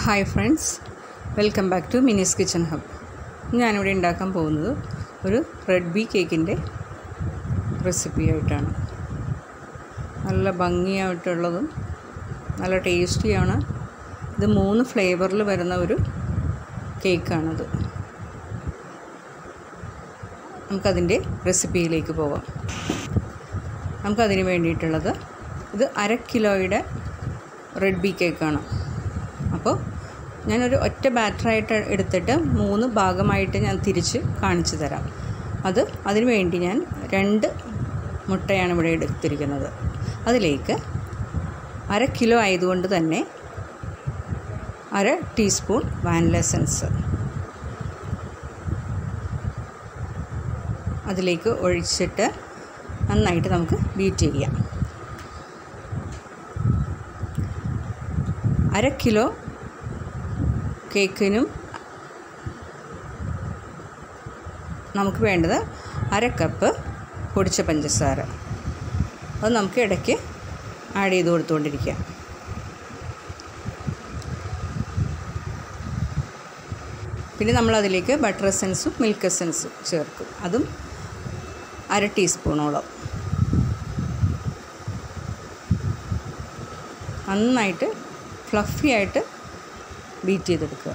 Hi friends welcome back to Mini's kitchen hub ഞാനിവിടെ ഉണ്ടാക്കാൻ പോകുന്നത് ഒരു റെഡ് ബീ കേക്കിൻ്റെ റെസിപ്പി ആയിട്ടാണ് നല്ല ഭംഗിയായിട്ടുള്ളതും നല്ല ടേസ്റ്റിയാണ് ഇത് മൂന്ന് ഫ്ലേവറിൽ വരുന്ന ഒരു കേക്കാണിത് നമുക്കതിൻ്റെ റെസിപ്പിയിലേക്ക് പോകാം നമുക്കതിന് വേണ്ടിയിട്ടുള്ളത് ഇത് അര കിലോയുടെ റെഡ് ബീ കേക്കാണ് അപ്പോൾ ഞാനൊരു ഒറ്റ ബാറ്ററായിട്ട് എടുത്തിട്ട് മൂന്ന് ഭാഗമായിട്ട് ഞാൻ തിരിച്ച് കാണിച്ചു തരാം അത് അതിനു വേണ്ടി ഞാൻ രണ്ട് മുട്ടയാണ് ഇവിടെ എടുത്തിരിക്കുന്നത് അതിലേക്ക് അര കിലോ ആയതുകൊണ്ട് തന്നെ അര ടീസ്പൂൺ വാനില എസൻസ് അതിലേക്ക് ഒഴിച്ചിട്ട് നന്നായിട്ട് നമുക്ക് ബീറ്റ് ചെയ്യാം അര കിലോ കേക്കിനും നമുക്ക് വേണ്ടത് അര കപ്പ് പൊടിച്ച പഞ്ചസാര അത് നമുക്ക് ഇടയ്ക്ക് ആഡ് ചെയ്ത് കൊടുത്തുകൊണ്ടിരിക്കാം പിന്നെ നമ്മൾ അതിലേക്ക് ബട്ടർ എസൻസും മിൽക്ക് എസൻസും ചേർക്കും അതും അര ടീസ്പൂണോളം നന്നായിട്ട് ഫ്ലഫി ആയിട്ട് ബീറ്റ് ചെയ്തെടുക്കുക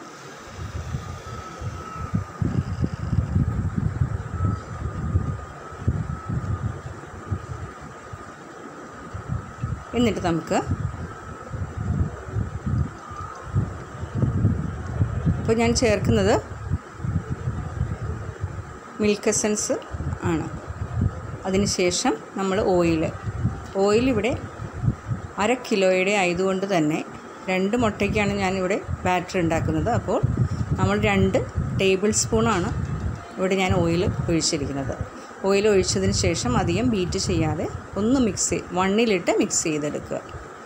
എന്നിട്ട് നമുക്ക് ഇപ്പോൾ ഞാൻ ചേർക്കുന്നത് മിൽക്ക് എസൻസ് ആണ് അതിനുശേഷം നമ്മൾ ഓയിൽ ഓയിൽ ഇവിടെ അര കിലോയുടെ ആയതുകൊണ്ട് തന്നെ രണ്ട് മുട്ടയ്ക്കാണ് ഞാനിവിടെ ബാറ്റർ ഉണ്ടാക്കുന്നത് അപ്പോൾ നമ്മൾ രണ്ട് ടേബിൾ സ്പൂണാണ് ഇവിടെ ഞാൻ ഓയിൽ ഒഴിച്ചിരിക്കുന്നത് ഓയിൽ ഒഴിച്ചതിന് ശേഷം അധികം ബീറ്റ് ചെയ്യാതെ ഒന്ന് മിക്സ് വണ്ണിലിട്ട് മിക്സ് ചെയ്തെടുക്കുക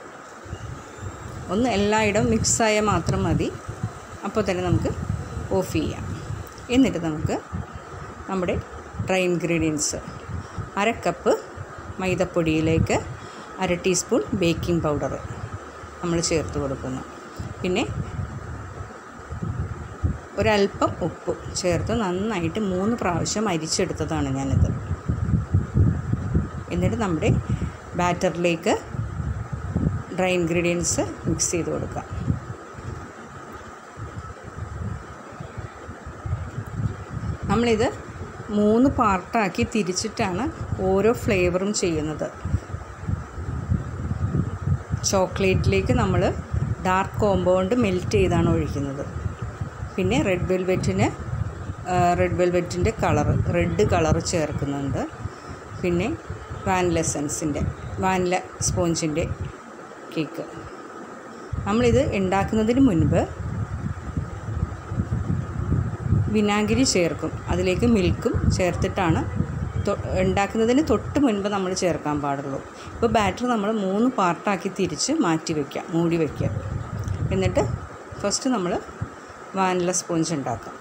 ഒന്ന് എല്ലായിടവും മിക്സായാൽ മാത്രം മതി അപ്പോൾ തന്നെ നമുക്ക് ഓഫ് ചെയ്യാം എന്നിട്ട് നമുക്ക് നമ്മുടെ ഡ്രൈ ഇൻഗ്രീഡിയൻസ് അര കപ്പ് മൈദപ്പൊടിയിലേക്ക് അര ടീസ്പൂൺ ബേക്കിംഗ് പൗഡർ നമ്മൾ ചേർത്ത് കൊടുക്കുന്നു പിന്നെ ഒരല്പം ഉപ്പ് ചേർത്ത് നന്നായിട്ട് മൂന്ന് പ്രാവശ്യം അരിച്ചെടുത്തതാണ് ഞാനിത് എന്നിട്ട് നമ്മുടെ ബാറ്ററിലേക്ക് ഡ്രൈ ഇൻഗ്രീഡിയൻസ് മിക്സ് ചെയ്ത് കൊടുക്കാം നമ്മളിത് മൂന്ന് പാർട്ടാക്കി തിരിച്ചിട്ടാണ് ഓരോ ഫ്ലേവറും ചെയ്യുന്നത് ചോക്ലേറ്റിലേക്ക് നമ്മൾ ഡാർക്ക് കോമ്പൗണ്ട് മെൽറ്റ് ചെയ്താണ് ഒഴിക്കുന്നത് പിന്നെ റെഡ് വെൽവെറ്റിന് റെഡ് വെൽവെറ്റിൻ്റെ കളർ റെഡ് കളർ ചേർക്കുന്നുണ്ട് പിന്നെ വാനില എസൻസിൻ്റെ വാനില സ്പോഞ്ചിൻ്റെ കേക്ക് നമ്മളിത് ഉണ്ടാക്കുന്നതിന് മുൻപ് വിനാഗിരി ചേർക്കും അതിലേക്ക് മിൽക്കും ചേർത്തിട്ടാണ് ഉണ്ടാക്കുന്നതിന് തൊട്ട് മുൻപ് നമ്മൾ ചേർക്കാൻ പാടുള്ളൂ ഇപ്പോൾ ബാറ്റർ നമ്മൾ മൂന്ന് പാർട്ടാക്കി തിരിച്ച് മാറ്റി വയ്ക്കാം മൂടി വയ്ക്കുക എന്നിട്ട് ഫസ്റ്റ് നമ്മൾ വാനില സ്പോഞ്ച് ഉണ്ടാക്കാം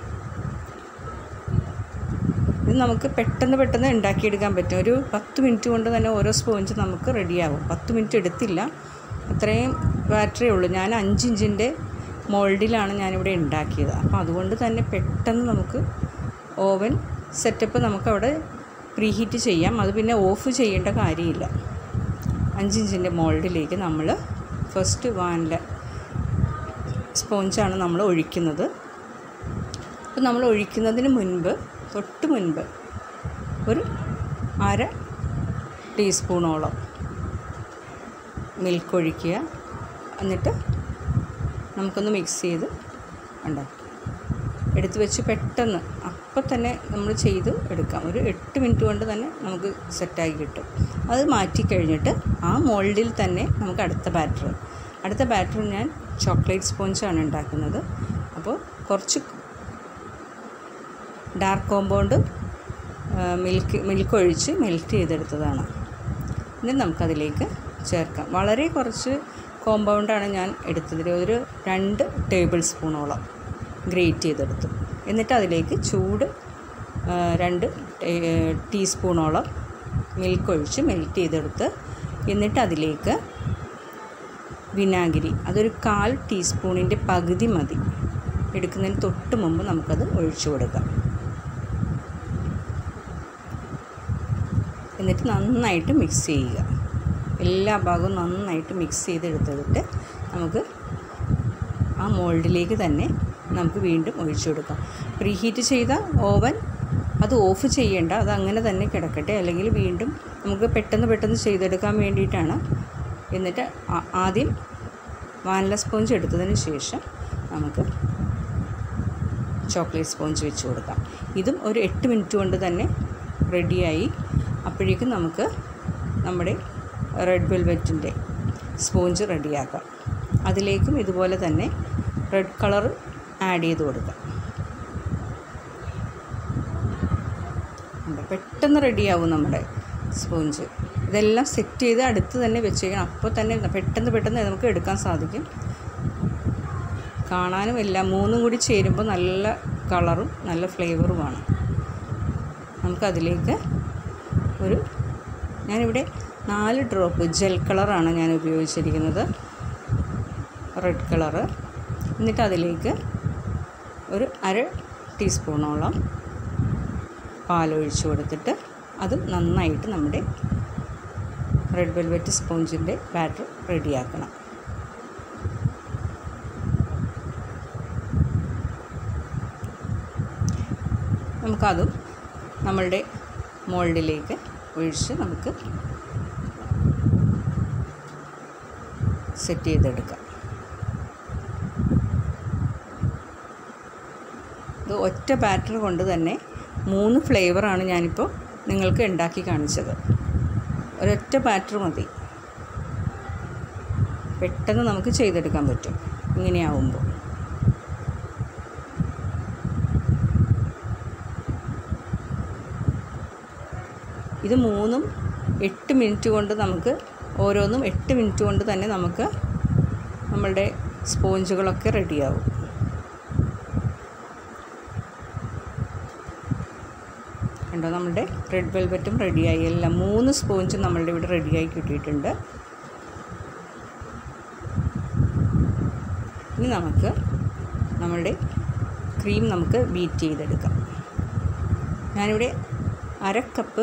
ഇത് നമുക്ക് പെട്ടെന്ന് പെട്ടെന്ന് ഉണ്ടാക്കിയെടുക്കാൻ പറ്റും ഒരു പത്ത് മിനിറ്റ് കൊണ്ട് തന്നെ ഓരോ സ്പോഞ്ച് നമുക്ക് റെഡിയാവും പത്ത് മിനിറ്റ് എടുത്തില്ല അത്രയും ബാറ്ററേ ഉള്ളൂ ഞാൻ അഞ്ചിഞ്ചിൻ്റെ മോൾഡിലാണ് ഞാനിവിടെ ഉണ്ടാക്കിയത് അപ്പോൾ അതുകൊണ്ട് തന്നെ പെട്ടെന്ന് നമുക്ക് ഓവൻ സെറ്റപ്പ് നമുക്കവിടെ പ്രീഹീറ്റ് ചെയ്യാം അത് പിന്നെ ഓഫ് ചെയ്യേണ്ട കാര്യമില്ല അഞ്ചിഞ്ചിൻ്റെ മോൾഡിലേക്ക് നമ്മൾ ഫസ്റ്റ് വാനില സ്പോഞ്ചാണ് നമ്മൾ ഒഴിക്കുന്നത് അപ്പോൾ നമ്മൾ ഒഴിക്കുന്നതിന് മുൻപ് തൊട്ട് മുൻപ് ഒരു അര ടീസ്പൂണോളം മിൽക്ക് ഒഴിക്കുക എന്നിട്ട് നമുക്കൊന്ന് മിക്സ് ചെയ്ത് ഉണ്ടാക്കാം എടുത്തു വെച്ച് പെട്ടെന്ന് അപ്പം തന്നെ നമ്മൾ ചെയ്ത് എടുക്കാം ഒരു എട്ട് മിനിറ്റ് കൊണ്ട് തന്നെ നമുക്ക് സെറ്റാക്കി കിട്ടും അത് മാറ്റി കഴിഞ്ഞിട്ട് ആ മോൾഡിൽ തന്നെ നമുക്ക് അടുത്ത ബാറ്റർ അടുത്ത ബാറ്റർ ഞാൻ ചോക്ലേറ്റ് സ്പോഞ്ചാണ് ഉണ്ടാക്കുന്നത് അപ്പോൾ കുറച്ച് ഡാർക്ക് കോമ്പൗണ്ട് മിൽക്ക് മിൽക്ക് ഒഴിച്ച് മെൽറ്റ് ചെയ്തെടുത്തതാണ് എന്നിട്ട് നമുക്കതിലേക്ക് ചേർക്കാം വളരെ കുറച്ച് കോമ്പൗണ്ടാണ് ഞാൻ എടുത്തത് ഒരു രണ്ട് ടേബിൾ സ്പൂണോളം ഗ്രേറ്റ് ചെയ്തെടുത്തു എന്നിട്ട് അതിലേക്ക് ചൂട് രണ്ട് ടീസ്പൂണോളം മിൽക്ക് ഒഴിച്ച് മെൽറ്റ് ചെയ്തെടുത്ത് എന്നിട്ട് അതിലേക്ക് വിനാഗിരി അതൊരു കാൽ ടീസ്പൂണിൻ്റെ പകുതി മതി എടുക്കുന്നതിന് തൊട്ട് മുമ്പ് നമുക്കത് ഒഴിച്ചു കൊടുക്കാം എന്നിട്ട് നന്നായിട്ട് മിക്സ് ചെയ്യുക എല്ലാ ഭാഗവും നന്നായിട്ട് മിക്സ് ചെയ്തെടുത്തിട്ട് നമുക്ക് ആ മോൾഡിലേക്ക് തന്നെ നമുക്ക് വീണ്ടും ഒഴിച്ചു കൊടുക്കാം പ്രീഹീറ്റ് ചെയ്ത ഓവൻ അത് ഓഫ് ചെയ്യേണ്ട അത് അങ്ങനെ തന്നെ കിടക്കട്ടെ അല്ലെങ്കിൽ വീണ്ടും നമുക്ക് പെട്ടെന്ന് പെട്ടെന്ന് ചെയ്തെടുക്കാൻ വേണ്ടിയിട്ടാണ് എന്നിട്ട് ആ- ആദ്യം വാനില സ്പോഞ്ച് എടുത്തതിന് ശേഷം നമുക്ക് ചോക്ലേറ്റ് സ്പോഞ്ച് വെച്ച് കൊടുക്കാം ഇതും ഒരു എട്ട് മിനിറ്റ് കൊണ്ട് തന്നെ റെഡിയായി അപ്പോഴേക്കും നമുക്ക് നമ്മുടെ റെഡ് വെൽവെറ്റിൻ്റെ സ്പോഞ്ച് റെഡിയാക്കാം അതിലേക്കും ഇതുപോലെ തന്നെ റെഡ് കളർ ആഡ് ചെയ്ത് കൊടുക്കാം ഉണ്ട്. പെട്ടെന്ന് റെഡിയാവും നമ്മുടെ സ്പോഞ്ച് ഇതെല്ലാം സെറ്റ് ചെയ്ത് അടുത്ത് തന്നെ വെച്ചേക്കണം അപ്പോൾ തന്നെ പെട്ടെന്ന് പെട്ടെന്ന് നമുക്ക് എടുക്കാൻ സാധിക്കും കാണാനും എല്ലാം മൂന്നും കൂടി ചേരുമ്പോൾ നല്ല കളറും നല്ല ഫ്ലേവറുമാണ് നമുക്കതിലേക്ക് ഒരു ഞാനിവിടെ നാല് ഡ്രോപ്പ് ജെൽ കളറാണ് ഞാൻ ഉപയോഗിച്ചിരിക്കുന്നത് റെഡ് കളറ് എന്നിട്ട് അതിലേക്ക് ഒരു അര ടീസ്പൂണോളം പാലൊഴിച്ച് കൊടുത്തിട്ട് അത് നന്നായിട്ട് നമ്മുടെ റെഡ് വെൽവെറ്റ് സ്പോഞ്ചിൻ്റെ ബാറ്റർ റെഡിയാക്കണം നമുക്കതും നമ്മളുടെ മോൾഡിലേക്ക് ഒഴിച്ച് നമുക്ക് സെറ്റ് ചെയ്തെടുക്കാം ഇത് ഒറ്റ ബാറ്റർ കൊണ്ട് തന്നെ മൂന്ന് ഫ്ലേവറാണ് ഞാനിപ്പോൾ നിങ്ങൾക്ക് ഉണ്ടാക്കി കാണിച്ചത് ഒരൊറ്റ ബാറ്റർ മതി പെട്ടെന്ന് നമുക്ക് ചെയ്തെടുക്കാൻ പറ്റും ഇങ്ങനെയാവുമ്പോൾ ഇത് മൂന്നും എട്ട് മിനിറ്റ് കൊണ്ട് നമുക്ക് ഓരോന്നും എട്ട് മിനിറ്റ് കൊണ്ട് തന്നെ നമുക്ക് നമ്മളുടെ സ്പോഞ്ചുകളൊക്കെ റെഡിയാവും കണ്ടോ നമ്മുടെ റെഡ് വെൽവെറ്റും റെഡിയായി എല്ലാം മൂന്ന് സ്പോഞ്ചും നമ്മളുടെ ഇവിടെ റെഡിയായി കിട്ടിയിട്ടുണ്ട് ഇനി നമുക്ക് നമ്മളുടെ ക്രീം നമുക്ക് ബീറ്റ് ചെയ്തെടുക്കാം ഞാനിവിടെ അര കപ്പ്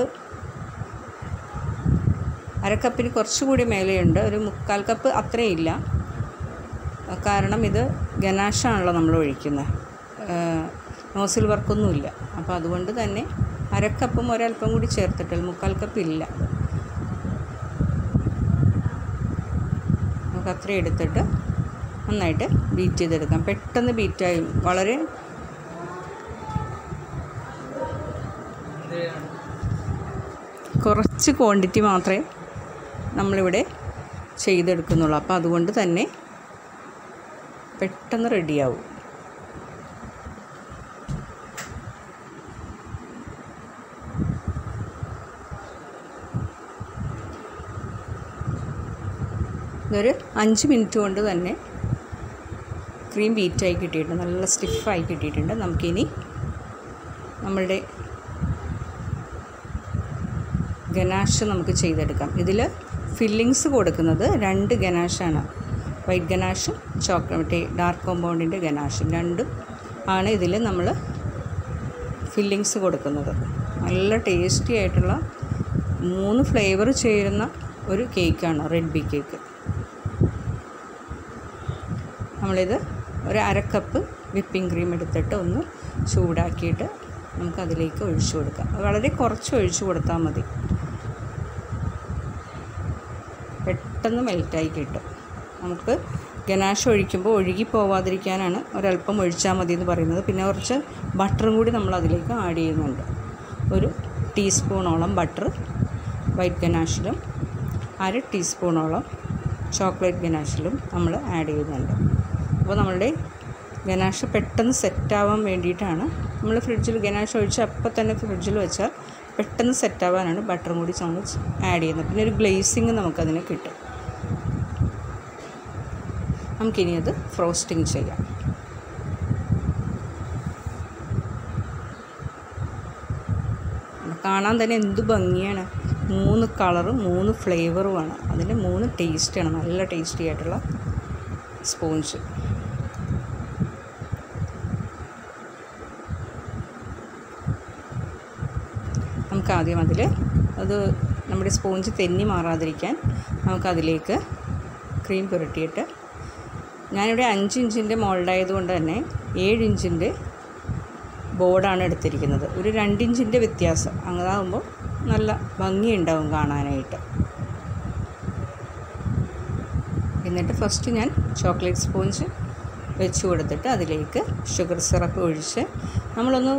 അര കപ്പിന് കുറച്ചുകൂടി മേലെയുണ്ട് ഒരു മുക്കാൽ കപ്പ് അത്രയും ഇല്ല കാരണം ഇത് ഗനാഷാണല്ലോ നമ്മൾ ഒഴിക്കുന്നത് നോസിൽ വർക്കൊന്നുമില്ല അപ്പോൾ അതുകൊണ്ട് തന്നെ അരക്കപ്പും ഒരല്പം കൂടി ചേർത്തിട്ടില്ല മുക്കാൽ കപ്പ് ഇല്ല നമുക്ക് അത്രയും എടുത്തിട്ട് നന്നായിട്ട് ബീറ്റ് ചെയ്തെടുക്കാം പെട്ടെന്ന് ബീറ്റായി വളരെ കുറച്ച് ക്വാണ്ടിറ്റി മാത്രമേ നമ്മളിവിടെ ചെയ്തെടുക്കുന്നുള്ളൂ അപ്പോൾ അതുകൊണ്ട് തന്നെ പെട്ടെന്ന് റെഡിയാവും ഇതൊരു അഞ്ച് മിനിറ്റ് കൊണ്ട് തന്നെ ക്രീം ബീറ്റായി കിട്ടിയിട്ടുണ്ട് നല്ല സ്റ്റിഫായി കിട്ടിയിട്ടുണ്ട് നമുക്കിനി നമ്മളുടെ ഗനാഷ് നമുക്ക് ചെയ്തെടുക്കാം ഇതിൽ ഫില്ലിങ്സ് കൊടുക്കുന്നത് രണ്ട് ഗനാഷാണ് വൈറ്റ് ഗനാഷും ചോക്ലേറ്റ് മറ്റേ ഡാർക്ക് കോമ്പൗണ്ടിൻ്റെ ഗനാഷും രണ്ടും ആണ് ഇതിൽ നമ്മൾ ഫില്ലിങ്സ് കൊടുക്കുന്നത് നല്ല ടേസ്റ്റി ആയിട്ടുള്ള മൂന്ന് ഫ്ലേവർ ചേരുന്ന ഒരു കേക്കാണ് റെഡ് ബി കേക്ക് നമ്മളിത് ഒരു അര കപ്പ് വിപ്പിംഗ് ക്രീം എടുത്തിട്ട് ഒന്ന് ചൂടാക്കിയിട്ട് നമുക്കതിലേക്ക് ഒഴിച്ചു കൊടുക്കാം വളരെ കുറച്ച് ഒഴിച്ചു കൊടുത്താൽ മതി പെട്ടെന്ന് മെൽറ്റായി കിട്ടും നമുക്ക് ഗനാഷ് ഒഴിക്കുമ്പോൾ ഒഴുകി പോവാതിരിക്കാനാണ് ഒരല്പം ഒഴിച്ചാൽ മതി എന്ന് പറയുന്നത് പിന്നെ കുറച്ച് ബട്ടറും കൂടി നമ്മൾ അതിലേക്ക് ആഡ് ചെയ്യുന്നുണ്ട് ഒരു ടീസ്പൂണോളം ബട്ടർ വൈറ്റ് ഗനാഷിലും അര ടീസ്പൂണോളം ചോക്ലേറ്റ് ഗനാഷിലും നമ്മൾ ആഡ് ചെയ്യുന്നുണ്ട് അപ്പോൾ നമ്മളുടെ ഗനാഷ് പെട്ടെന്ന് സെറ്റാവാൻ വേണ്ടിയിട്ടാണ് നമ്മൾ ഫ്രിഡ്ജിൽ ഗനാഷ് ഒഴിച്ച് അപ്പം തന്നെ ഫ്രിഡ്ജിൽ വെച്ചാൽ പെട്ടെന്ന് സെറ്റാവാനാണ് ബട്ടറും കൂടി നമ്മൾ ആഡ് ചെയ്യുന്നത് പിന്നെ ഒരു ഗ്ലേസിങ് നമുക്കതിന് കിട്ടും നമുക്കിനി അത് ഫ്രോസ്റ്റിംഗ് ചെയ്യാം കാണാൻ തന്നെ എന്ത് ഭംഗിയാണ് മൂന്ന് കളറും മൂന്ന് ഫ്ലേവറുമാണ് അതിൻ്റെ മൂന്ന് ടേസ്റ്റാണ് നല്ല ടേസ്റ്റി ആയിട്ടുള്ള സ്പോഞ്ച് നമുക്ക് ആദ്യം അതിൽ അത് നമ്മുടെ സ്പോഞ്ച് തെന്നി മാറാതിരിക്കാൻ നമുക്കതിലേക്ക് ക്രീം പുരട്ടിയിട്ട് ഞാനിവിടെ അഞ്ച് ഇഞ്ചിൻ്റെ മോൾഡായതുകൊണ്ട് തന്നെ ഏഴ് ഇഞ്ചിൻ്റെ ബോർഡാണ് എടുത്തിരിക്കുന്നത് ഒരു രണ്ട് ഇഞ്ചിൻ്റെ വ്യത്യാസം അങ്ങനാകുമ്പോൾ നല്ല ഭംഗിയുണ്ടാവും കാണാനായിട്ട് എന്നിട്ട് ഫസ്റ്റ് ഞാൻ ചോക്ലേറ്റ് സ്പോഞ്ച് വെച്ച് കൊടുത്തിട്ട് അതിലേക്ക് ഷുഗർ സിറപ്പ് ഒഴിച്ച് നമ്മളൊന്ന്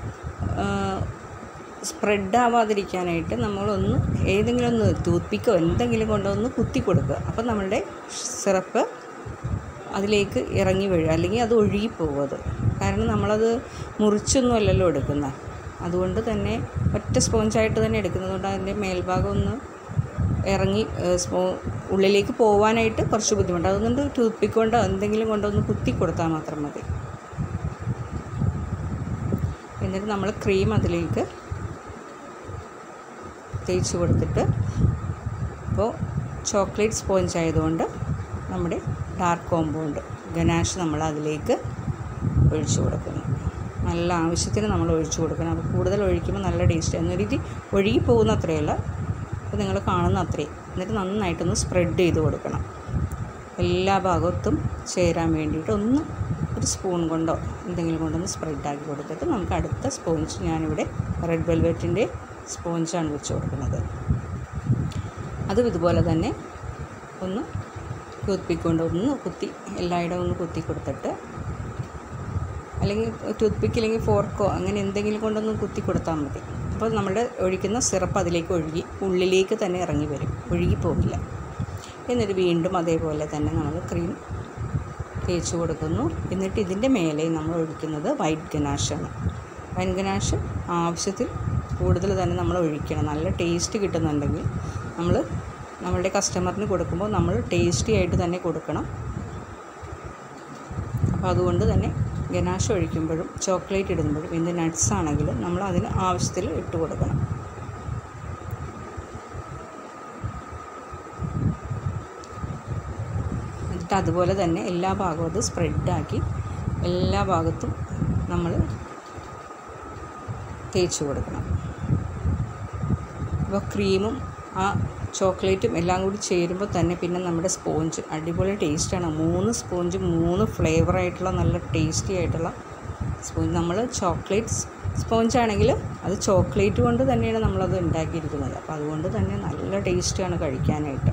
സ്പ്രെഡ് ആവാതിരിക്കാനായിട്ട് നമ്മളൊന്ന് ഏതെങ്കിലും ഒന്ന് ടൂത്ത് പിക്കോ എന്തെങ്കിലും കൊണ്ടൊന്ന് കുത്തി കൊടുക്കുക അപ്പം നമ്മളുടെ സിറപ്പ് അതിലേക്ക് ഇറങ്ങി വീഴും അല്ലെങ്കിൽ അത് ഒഴുകിപ്പോകും അത് കാരണം നമ്മളത് മുറിച്ചൊന്നും അല്ലല്ലോ എടുക്കുന്നത് അതുകൊണ്ട് തന്നെ ഒറ്റ സ്പോഞ്ചായിട്ട് തന്നെ എടുക്കുന്നതുകൊണ്ട് അതിൻ്റെ മേൽഭാഗം ഒന്ന് ഇറങ്ങി സ്പോ ഉള്ളിലേക്ക് പോകാനായിട്ട് കുറച്ച് ബുദ്ധിമുട്ട് അതുകൊണ്ട് ടൂത്ത് പിക്ക് കൊണ്ടോ എന്തെങ്കിലും കൊണ്ടോ ഒന്ന് കുത്തി കൊടുത്താൽ മാത്രം മതി എന്നിട്ട് നമ്മൾ ക്രീം അതിലേക്ക് തേച്ച് കൊടുത്തിട്ട് ഇപ്പോൾ ചോക്ലേറ്റ് സ്പോഞ്ച് ആയതുകൊണ്ട് നമ്മുടെ ഡാർക്ക് കോമ്പൗണ്ട് ഗനാഷ് നമ്മൾ അതിലേക്ക് ഒഴിച്ചു കൊടുക്കുന്നു നല്ല ആവശ്യത്തിന് നമ്മൾ ഒഴിച്ചു കൊടുക്കണം അപ്പോൾ കൂടുതൽ ഒഴിക്കുമ്പോൾ നല്ല ടേസ്റ്റ് എന്ന രീതി ഒഴുകി പോകുന്ന അത്രയല്ല അപ്പോൾ നിങ്ങൾ കാണുന്ന അത്രയും എന്നിട്ട് നന്നായിട്ടൊന്ന് സ്പ്രെഡ് ചെയ്ത് കൊടുക്കണം എല്ലാ ഭാഗത്തും ചേരാൻ വേണ്ടിയിട്ട് ഒന്ന് ഒരു സ്പൂൺ കൊണ്ടോ എന്തെങ്കിലും കൊണ്ടൊന്ന് സ്പ്രെഡാക്കി കൊടുത്തിട്ട് നമുക്ക് അടുത്ത സ്പോഞ്ച് ഞാനിവിടെ റെഡ് വെൽവെറ്റിൻ്റെ സ്പോഞ്ചാണ് വെച്ച് കൊടുക്കുന്നത് അതും ഇതുപോലെ തന്നെ ഒന്ന് ടൂത്ത് പിക്ക് കൊണ്ട് ഒന്ന് കുത്തി എല്ലായിടവും ഒന്ന് കുത്തി കൊടുത്തിട്ട് അല്ലെങ്കിൽ ടൂത്ത് പിക്ക് അല്ലെങ്കിൽ ഫോർക്കോ അങ്ങനെ എന്തെങ്കിലും കൊണ്ടൊന്ന് കുത്തി കൊടുത്താൽ മതി അപ്പോൾ നമ്മുടെ ഒഴിക്കുന്ന സിറപ്പ് അതിലേക്ക് ഒഴുകി ഉള്ളിലേക്ക് തന്നെ ഇറങ്ങി വരും ഒഴുകി പോകില്ല എന്നിട്ട് വീണ്ടും അതേപോലെ തന്നെ നമ്മൾ ക്രീം തേച്ച് കൊടുക്കുന്നു എന്നിട്ട് ഇതിൻ്റെ മേലെ നമ്മൾ ഒഴിക്കുന്നത് വൈറ്റ് ഗനാഷാണ് വൈറ്റ് ഗനാഷ് ആവശ്യത്തിൽ കൂടുതൽ തന്നെ നമ്മൾ ഒഴിക്കണം നല്ല ടേസ്റ്റ് കിട്ടുന്നുണ്ടെങ്കിൽ നമ്മൾ നമ്മളുടെ കസ്റ്റമറിന് കൊടുക്കുമ്പോൾ നമ്മൾ ടേസ്റ്റി ആയിട്ട് തന്നെ കൊടുക്കണം അപ്പോൾ അതുകൊണ്ട് തന്നെ ഗനാഷ് ഒഴിക്കുമ്പോഴും ചോക്ലേറ്റ് ഇടുമ്പോഴും എന്ത് നട്ട്സ് ആണെങ്കിലും നമ്മൾ അതിന് ആവശ്യത്തിൽ ഇട്ട് കൊടുക്കണം എന്നിട്ട് അതുപോലെ തന്നെ എല്ലാ ഭാഗവും അത് സ്പ്രെഡാക്കി എല്ലാ ഭാഗത്തും നമ്മൾ തേച്ച് കൊടുക്കണം അപ്പോൾ ക്രീമും ആ ചോക്ലേറ്റും എല്ലാം കൂടി ചേരുമ്പോൾ തന്നെ പിന്നെ നമ്മുടെ സ്പോഞ്ച് അടിപൊളി ടേസ്റ്റാണ് മൂന്ന് സ്പോഞ്ച് മൂന്ന് ഫ്ലേവറായിട്ടുള്ള നല്ല ടേസ്റ്റി ആയിട്ടുള്ള സ്പോഞ്ച് നമ്മൾ ചോക്ലേറ്റ് സ്പോഞ്ച് ആണെങ്കിൽ അത് ചോക്ലേറ്റ് കൊണ്ട് തന്നെയാണ് നമ്മളത് ഉണ്ടാക്കിയിരിക്കുന്നത് അപ്പോൾ അതുകൊണ്ട് തന്നെ നല്ല ടേസ്റ്റാണ് കഴിക്കാനായിട്ട്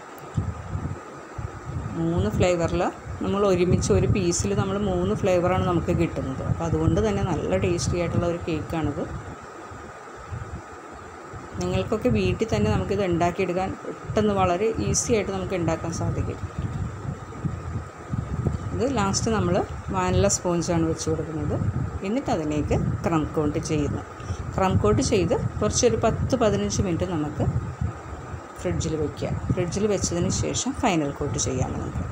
മൂന്ന് ഫ്ലേവറിൽ നമ്മൾ ഒരുമിച്ച് ഒരു പീസിൽ നമ്മൾ മൂന്ന് ഫ്ലേവറാണ് നമുക്ക് കിട്ടുന്നത് അപ്പോൾ അതുകൊണ്ട് തന്നെ നല്ല ടേസ്റ്റി ആയിട്ടുള്ള ഒരു കേക്കാണിത് നിങ്ങൾക്കൊക്കെ വീട്ടിൽ തന്നെ നമുക്കിത് ഉണ്ടാക്കിയെടുക്കാൻ പെട്ടെന്ന് വളരെ ഈസി ആയിട്ട് നമുക്ക് ഉണ്ടാക്കാൻ സാധിക്കും ഇത് ലാസ്റ്റ് നമ്മൾ വാനില സ്പോഞ്ചാണ് വെച്ച് കൊടുക്കുന്നത് എന്നിട്ട് അതിലേക്ക് ക്രം കോട്ട് ചെയ്യുന്നു ക്രം കോട്ട് ചെയ്ത് കുറച്ചൊരു പത്ത് പതിനഞ്ച് മിനിറ്റ് നമുക്ക് ഫ്രിഡ്ജിൽ വെക്കുക ഫ്രിഡ്ജിൽ വെച്ചതിന് ശേഷം ഫൈനൽ കോട്ട് ചെയ്യാം നമുക്ക്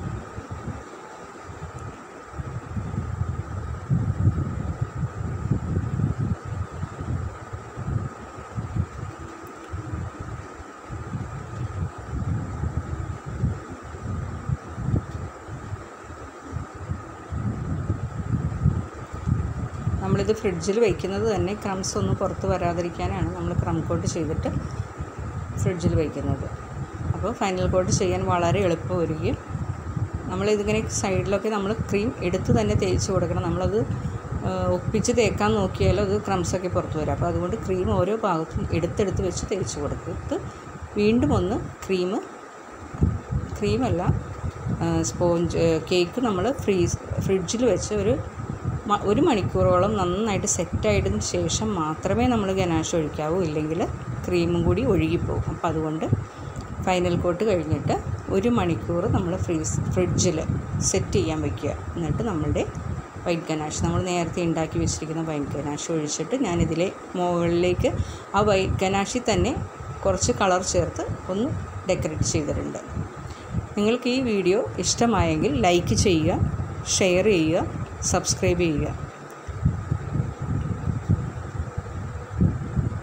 നമ്മളിത് ഫ്രിഡ്ജിൽ വയ്ക്കുന്നത് തന്നെ ക്രംസ് ഒന്നും പുറത്ത് വരാതിരിക്കാനാണ് നമ്മൾ ക്രം കോട്ട് ചെയ്തിട്ട് ഫ്രിഡ്ജിൽ വയ്ക്കുന്നത് അപ്പോൾ ഫൈനൽ കോട്ട് ചെയ്യാൻ വളരെ എളുപ്പം വരികയും നമ്മളിതിങ്ങനെ സൈഡിലൊക്കെ നമ്മൾ ക്രീം എടുത്ത് തന്നെ തേച്ച് കൊടുക്കണം നമ്മളത് ഒപ്പിച്ച് തേക്കാൻ നോക്കിയാലും അത് ക്രംസൊക്കെ പുറത്ത് വരും അപ്പോൾ അതുകൊണ്ട് ക്രീം ഓരോ ഭാഗത്തും എടുത്തെടുത്ത് വെച്ച് തേച്ച് കൊടുത്തിട്ട് വീണ്ടും ഒന്ന് ക്രീം ക്രീമല്ല സ്പോഞ്ച് കേക്ക് നമ്മൾ ഫ്രീസ് ഫ്രിഡ്ജിൽ വെച്ച് ഒരു ഒരു മണിക്കൂറോളം നന്നായിട്ട് സെറ്റായതിന് ശേഷം മാത്രമേ നമ്മൾ ഗനാഷ് ഒഴിക്കാവൂ ഇല്ലെങ്കിൽ ക്രീമും കൂടി ഒഴുകിപ്പോകും അപ്പോൾ അതുകൊണ്ട് ഫൈനൽ കോട്ട് കഴിഞ്ഞിട്ട് ഒരു മണിക്കൂർ നമ്മൾ ഫ്രീസ് ഫ്രിഡ്ജിൽ സെറ്റ് ചെയ്യാൻ വയ്ക്കുക എന്നിട്ട് നമ്മളുടെ വൈറ്റ് ഗനാഷ് നമ്മൾ നേരത്തെ ഉണ്ടാക്കി വെച്ചിരിക്കുന്ന വൈറ്റ് ഗനാഷ് ഒഴിച്ചിട്ട് ഞാനിതിലെ മുകളിലേക്ക് ആ വൈറ്റ് ഗനാഷിൽ തന്നെ കുറച്ച് കളർ ചേർത്ത് ഒന്ന് ഡെക്കറേറ്റ് ചെയ്തിട്ടുണ്ട് നിങ്ങൾക്ക് ഈ വീഡിയോ ഇഷ്ടമായെങ്കിൽ ലൈക്ക് ചെയ്യുക ഷെയർ ചെയ്യുക സബ്സ്ക്രൈബ് ചെയ്യുക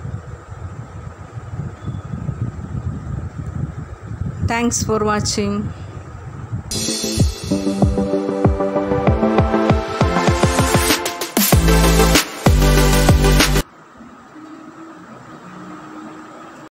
താങ്ക്സ് ഫോർ വാച്ചിങ്